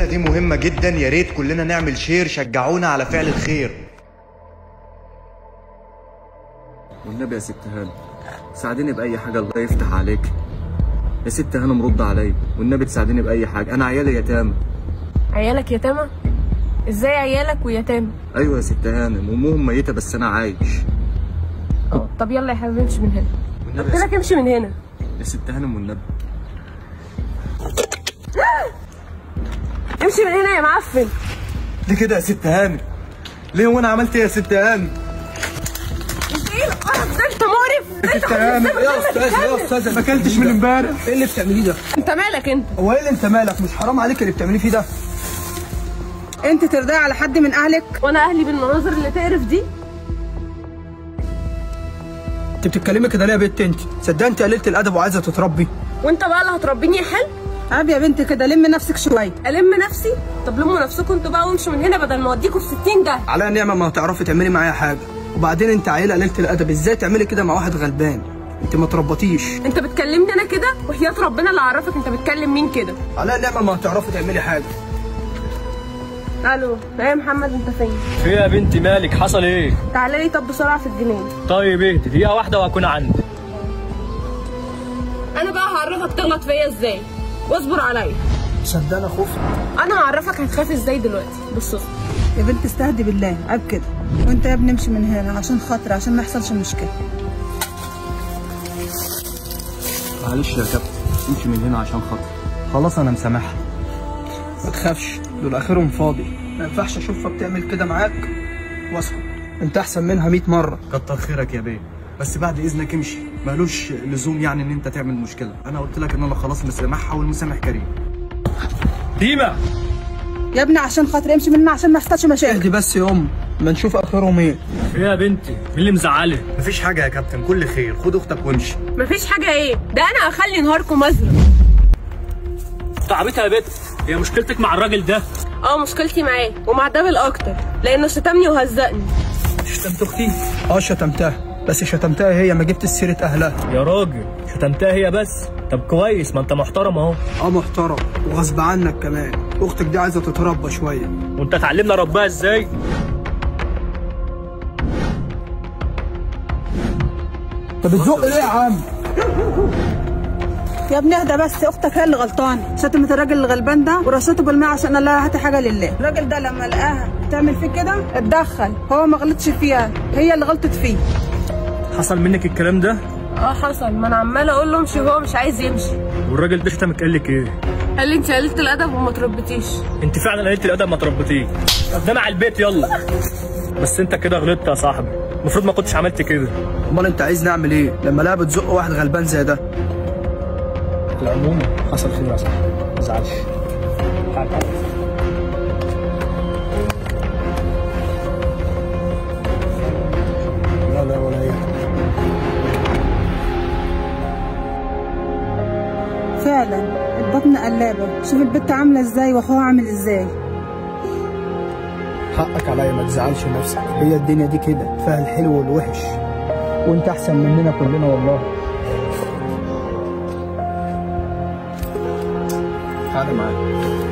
الرسالة دي مهمة جدا يا ريت كلنا نعمل شير شجعونا على فعل الخير والنبي يا ست هانم ساعديني بأي حاجة الله يفتح عليك يا ست هانم رد عليا والنبي تساعديني بأي حاجة أنا عيالي يتامى عيالك يتامى ازاي عيالك ويتامى أيوة يا ست هانم أمهم ميتة بس أنا عايش اه طب يلا يا حبيبي امشي من هنا والنبي قلت يا لك امشي من هنا ست- يا ست هانم والنبي امشي من هنا يا معفن ليه كده يا ست هانم ليه وانا عملت ايه يا ست هانم انت ايه القرف ده انت مقرف انت هانم يا استاذ يا استاذ ما اكلتش من امبارح ايه اللي بتعمليه ده؟ انت مالك انت هو ايه اللي انت مالك؟ مش حرام عليك اللي بتعمليه فيه ده؟ انت ترضي على حد من اهلك وانا اهلي بالمناظر اللي تقرف دي انت بتتكلمي كده ليه يا بنت انت؟ صدق انت قليله الادب وعايزه تتربي؟ وانت بقى اللي هتربيني يا حلو عيب يا بنت كده لم نفسك شويه الم نفسي طب لموا نفسكم انتوا بقى وامشوا من هنا بدل ما اوديكم في 60 ده على نعمه ما هتعرفي تعملي معايا حاجه وبعدين انت عيله قليله الادب ازاي تعملي كده مع واحد غلبان؟ انت ما تربطيش انت بتكلمني انا كده وحياة ربنا اللي عرفك انت بتكلم مين كده على نعمه ما هتعرفي تعملي حاجه الو ايه يا محمد انت فين في يا بنتي مالك حصل ايه؟ تعالى لي طب بسرعه في الجنين طيب اهدي دقيقة واحدة وهكون عندك انا بقى هعرفك تغلط فيا ازاي واصبر عليا صدق انا خفت انا هعرفك هتخاف ازاي دلوقتي بص اصبر. يا بنت استهدي بالله عيب كده وانت يا ابني امشي من هنا عشان خاطر عشان ما يحصلش مشكله معلش يا كابتن امشي من هنا عشان خاطر خلاص انا مسامحها ما تخافش دول اخرهم فاضي ما ينفعش اشوفها بتعمل كده معاك واسكت انت احسن منها 100 مره كتر خيرك يا بيه بس بعد اذنك امشي مالوش لزوم يعني ان انت تعمل مشكله انا قلت لك ان انا خلاص مسامحها والمسامح كريم ديما يا ابني عشان خاطر امشي من هنا عشان ما يحصلش مشاكل اهدي بس يا ام ما نشوف اخرهم ايه في يا بنتي مين اللي مزعلك؟ مفيش حاجة يا كابتن كل خير خد اختك وامشي مفيش حاجه ايه ده انا هخلي نهاركم ازرق انت عبيطة يا بنت هي مشكلتك مع الراجل ده اه مشكلتي معاه ومع ده بالاكتر لانه شتمني وهزقني شتمت اختي اه شتمتها بس شتمتها هي ما جبت سيره اهلها يا راجل شتمتها هي بس طب كويس ما انت محترم اهو اه محترم وغصب عنك كمان اختك دي عايزه تتربى شويه وانت اتعلمنا ربها ازاي؟ طب بتزق ليه يا عم يا ابني اهدى بس اختك هي اللي غلطانه شتمت الراجل الغلبان ده ورشته بالماء عشان قال لها هاتي حاجه لله الراجل ده لما لقاها تعمل فيه كده اتدخل هو ما غلطش فيها هي اللي غلطت فيه حصل منك الكلام ده؟ اه حصل ما انا عماله اقول له امشي وهو مش عايز يمشي والراجل ده شتمك قال لك ايه؟ قال لي انت قليله الادب وما تربيتيش انت فعلا قليلة الادب ما تربيتيه طب ده انا على البيت يلا بس انت كده غلطت يا صاحبي المفروض ما كنتش عملت كده امال انت عايز نعمل ايه لما لا بتزق واحد غلبان زي ده العموم حصل خير يا صاحبي ما تزعلش لا لا ولا ايه فعلا البطن قلابه شوف البت عامله ازاي واخوها عامل ازاي حقك عليا ما تزعلش نفسك هي الدنيا دي كده فيها الحلو والوحش وانت احسن مننا كلنا والله تعالى معايا